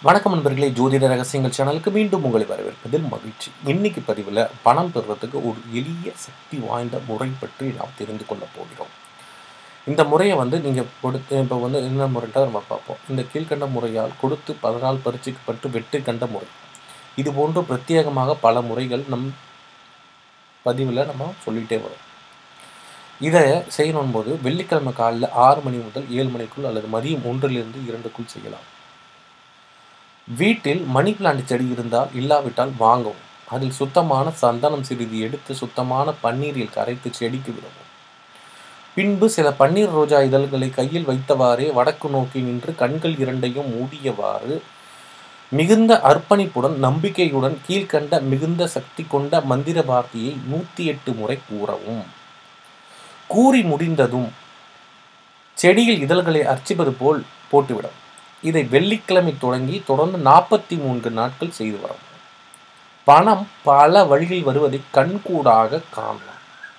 வணக்கம் நண்பர்களே ஜோதிட ரகசியங்கள் சேனலுக்கு மீண்டும் உங்களை வரவேற்பதில் மகிழ்ச்சி இன்னைக்கு பதிவில் பணம் பெறுறதுக்கு ஒரு எளிய சக்தி வாய்ந்த முறை பற்றி நாம் தெரிந்து கொள்ள போகிறோம் இந்த முறையை வந்து நீங்கள் கொடுத்து இப்போ வந்து என்ன முறைட்டால் நம்ம பார்ப்போம் இந்த கீழ்கண்ட முறையால் கொடுத்து பதினால் பரிசுக்கப்பட்டு வெற்றி கண்ட முறை இது போன்று பிரத்யேகமாக பல முறைகள் நம் பதிவில் நம்ம சொல்லிகிட்டே வரோம் இதை செய்யணும் போது வெள்ளிக்கிழமை காலையில் ஆறு மணி முதல் ஏழு மணிக்குள் அல்லது மதியம் ஒன்றிலிருந்து இரண்டுக்குள் செய்யலாம் வீட்டில் மணி பிளான்ட் செடி இருந்தால் இல்லாவிட்டால் வாங்கவும் அதில் சுத்தமான சந்தனம் சிறிது எடுத்து சுத்தமான பன்னீரில் கரைத்து செடிக்கு விடவும் பின்பு சில பன்னீர் ரோஜா இதழ்களை கையில் வைத்தவாறே வடக்கு நோக்கி நின்று கண்கள் இரண்டையும் மூடியவாறு மிகுந்த அர்ப்பணிப்புடன் நம்பிக்கையுடன் கீழ்கண்ட மிகுந்த சக்தி கொண்ட மந்திர வார்த்தையை நூற்றி எட்டு முறை கூறவும் கூறி முடிந்ததும் செடியில் இதழ்களை அர்ச்சிப்பது போல் போட்டுவிடும் இதை வெள்ளிக்கிழமை தொடங்கி தொடர்ந்து நாற்பத்தி மூன்று நாட்கள் செய்து வரவும் பணம் பல வழியில் வருவதை கண்கூடாக காணலாம்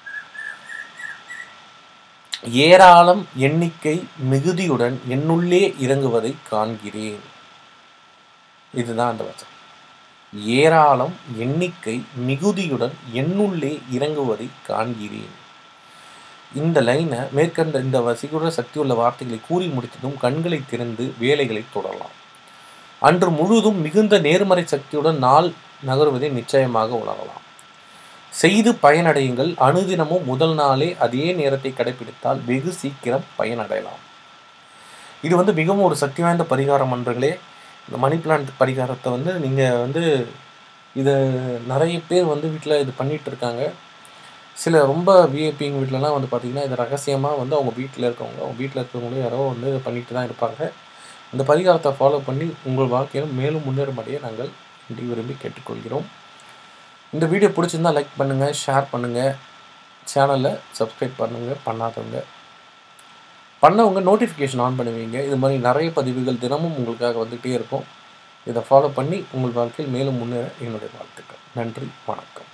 ஏராளம் எண்ணிக்கை மிகுதியுடன் என்னுள்ளே இறங்குவதை காண்கிறேன் இதுதான் அந்த வச்சம் ஏராளம் எண்ணிக்கை மிகுதியுடன் என்னுள்ளே இறங்குவதை காண்கிறேன் இந்த லைனை மேற்கண்ட இந்த வசிகுட சக்தியுள்ள வார்த்தைகளை கூறி முடித்ததும் கண்களை திறந்து வேலைகளை தொடரலாம் அன்று முழுவதும் மிகுந்த நேர்மறை சக்தியுடன் நாள் நகருவதை நிச்சயமாக உணரலாம் செய்து பயனடையுங்கள் அனுதினமும் முதல் நாளே அதே நேரத்தை கடைபிடித்தால் வெகு சீக்கிரம் பயனடையலாம் இது வந்து மிகவும் ஒரு சக்தி வாய்ந்த பரிகாரம் அன்றர்களே இந்த மணி பிளான்ட் பரிகாரத்தை வந்து நீங்கள் வந்து இதை நிறைய பேர் வந்து வீட்டில் இது பண்ணிகிட்டு இருக்காங்க சில ரொம்ப விஐபிங்க வீட்டிலலாம் வந்து பார்த்திங்கன்னா இது ரகசியமாக வந்து அவங்க வீட்டில் இருக்கவங்க அவங்க வீட்டில் இருக்கிறவங்களும் யாரோ வந்து பண்ணிட்டு தான் இருப்பாங்க இந்த பரிகாரத்தை ஃபாலோ பண்ணி உங்கள் வாழ்க்கையில் மேலும் முன்னேறும்படியே நாங்கள் வேண்டி விரும்பி கேட்டுக்கொள்கிறோம் இந்த வீடியோ பிடிச்சிருந்தால் லைக் பண்ணுங்கள் ஷேர் பண்ணுங்கள் சேனலை சப்ஸ்கிரைப் பண்ணுங்கள் பண்ணாதவங்க பண்ணவங்க நோட்டிஃபிகேஷன் ஆன் பண்ணுவீங்க இது மாதிரி நிறைய பதிவுகள் தினமும் உங்களுக்காக வந்துகிட்டே இருக்கும் இதை ஃபாலோ பண்ணி உங்கள் வாழ்க்கையில் மேலும் முன்னேற என்னுடைய வாழ்த்துக்கள் நன்றி வணக்கம்